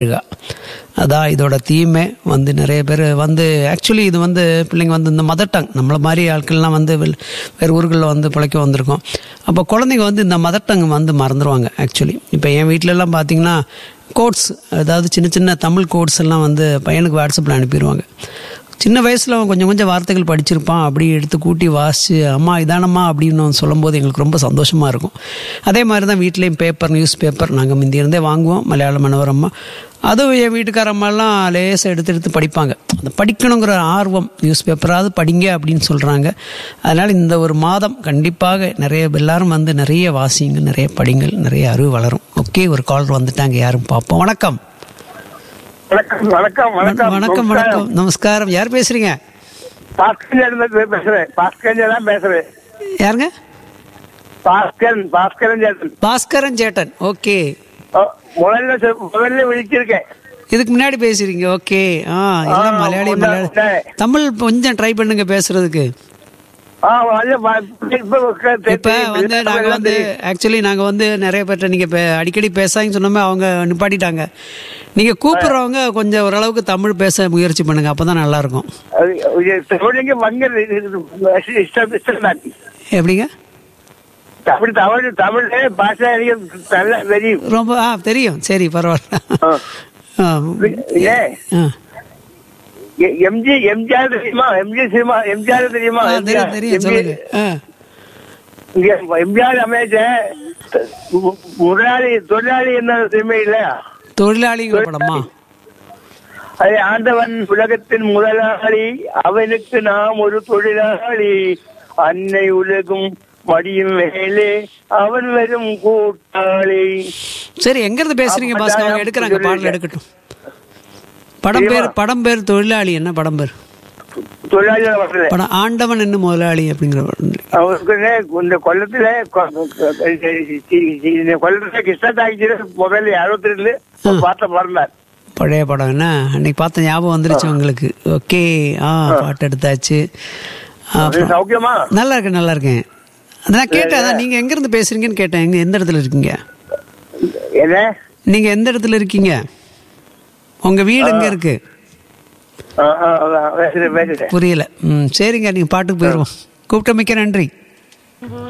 விழா அதான் இதோட தீமே வந்து நிறைய பேர் வந்து ஆக்சுவலி இது வந்து பிள்ளைங்க வந்து இந்த மதர் டங் நம்மள மாதிரி ஆட்கள்லாம் வந்து வெள்- வேறு ஊர்களில் வந்து பிழைக்க வந்திருக்கோம் அப்போ குழந்தைங்க வந்து இந்த மதர் டங் வந்து மறந்துடுவாங்க ஆக்சுவலி இப்போ என் வீட்டிலலாம் பார்த்தீங்கன்னா கோட்ஸ் அதாவது சின்ன சின்ன தமிழ் கோட்ஸ் எல்லாம் வந்து பையனுக்கு வாட்ஸ்அப்பில் அனுப்பிடுவாங்க சின்ன வயசில் அவன் கொஞ்சம் கொஞ்சம் வார்த்தைகள் படிச்சிருப்பான் அப்படி எடுத்து கூட்டி வாசித்து அம்மா இதானம்மா அப்படின்னு அவன் சொல்லும்போது எங்களுக்கு ரொம்ப சந்தோஷமாக இருக்கும் அதே மாதிரி தான் வீட்லேயும் பேப்பர் நியூஸ் பேப்பர் நாங்கள் முந்தியிருந்தே வாங்குவோம் மலையாள மனோரமா அதுவும் என் வீட்டுக்காரம்மாலாம் லேசாக எடுத்து எடுத்து படிப்பாங்க அந்த படிக்கணுங்கிற ஆர்வம் நியூஸ் பேப்பராவது படிங்க அப்படின்னு சொல்கிறாங்க அதனால் இந்த ஒரு மாதம் கண்டிப்பாக நிறைய எல்லாரும் வந்து நிறைய வாசிங்க நிறைய படிங்கள் நிறைய அறிவு வளரும் ஓகே ஒரு கால் வந்துட்டாங்க யாரும் பார்ப்போம் வணக்கம் வணக்கம் வணக்கம் வணக்கம் வணக்கம் வணக்கம் நமஸ்காரம் யார் பேசுறீங்க பாஸ்கர் பேசுறேன் பாஸ்கர் தான் பேசுறேன் யாருங்க பாஸ்கரன் பாஸ்கரன் சேத்தன் பாஸ்கரன் சேட்டன் ஓகே ஓ, முதல்ல சொ- முதல்ல விழிச்சிருக்கேன் இதுக்கு முன்னாடி பேசுறீங்க ஓகே ஆ எல்லாம் ஆ, மலையாளி உண்டா, மலையாளி உண்டா. தமிழ் கொஞ்சம் ட்ரை பண்ணுங்க பேசுறதுக்கு ஆ வந்து வ- இப்ப உக்க- தெ- இப்ப தெரியும். வந்து நாங்க எல்லாம் வந்து தெரியும். ஆக்சுவலி நாங்க வந்து நிறைய பேர்ட்ட நீங்க பே- அடிக்கடி பேசாங்கன்னு சொன்னோமே அவங்க நிப்பாட்டிட்டாங்க நீங்க கூப்பிடுறவங்க கொஞ்சம் ஓரளவுக்கு தமிழ் பேச முயற்சி பண்ணுங்க அப்பதான் நல்லா இருக்கும் அது- இது தமிழுக்கு வங்கல் இது- இது இஷ்டம் இஷ்டம் தான் எப்படிங்க தமிழ் தமிழ் தமிழ் பாஷை எனக்கு நல்லா தெரியும் ரொம்ப ஆ தெரியும் சரி பரவாயில்ல ஆ. ஆ, ஏ ஆ. எ- எம்ஜி எம்ஜிஆர் தெரியுமா எம்ஜி சினிமா எம்ஜிஆர் தெரியுமா ஆ, தெரியும் தெரியும் சொல்லுங்க ஆ இங்க எம்ஜிஆர் அமைச்ச முதலாளி தொழிலாளி என்ன சினிமை இல்லையா தொழிலாளிங்கிற படமா அது ஆண்டவன் உலகத்தின் முதலாளி அவனுக்கு நாம் ஒரு தொழிலாளி அன்னை உலகும் மடியும் மேலே அவன் வரும் கூட்டாளி சரி எங்க இருந்து பேசுறீங்க பாஸ்கர் அவங்க எடுக்கிறாங்க பாடல் எடுக்கட்டும் படம் பேர் படம் பேர் தொழிலாளி என்ன படம் பேர் தொழிலாளி வரல படம் ஆண்டவன் என்ன முதலாளி அப்படிங்கிற படம் அவருக்கு இந்த கொல்லத்துல கொ- கொ- இந்த கொல்லத்துல கிருஷ்ணதாய்ச்சி முதல்ல அறுபத்தி ரெண்டுல பார்த்த பிறந்தார் பழைய படம் என்ன அன்னைக்கு பார்த்த ஞாபகம் வந்துருச்சு உங்களுக்கு ஓகே ஆ பாட்டு எடுத்தாச்சு ஆ, அது சௌக்கியமா நல்லா இருக்கேன் நல்லா இருக்கேன் அது நான் கேட்டேன் அதான் நீங்க எங்க இருந்து பேசுறீங்கன்னு கேட்டேன் எங்க எந்த இடத்துல இருக்கீங்க என்ன நீங்க எந்த இடத்துல இருக்கீங்க உங்க வீடு எங்க இருக்கு ஆ, ஆ, அதான், பேசுறேன் பேசுறேன் புரியல ம் சரிங்க நீங்க பாட்டுக்கு போயிடுவோம் கூப்பிட்ட மிக்க நன்றி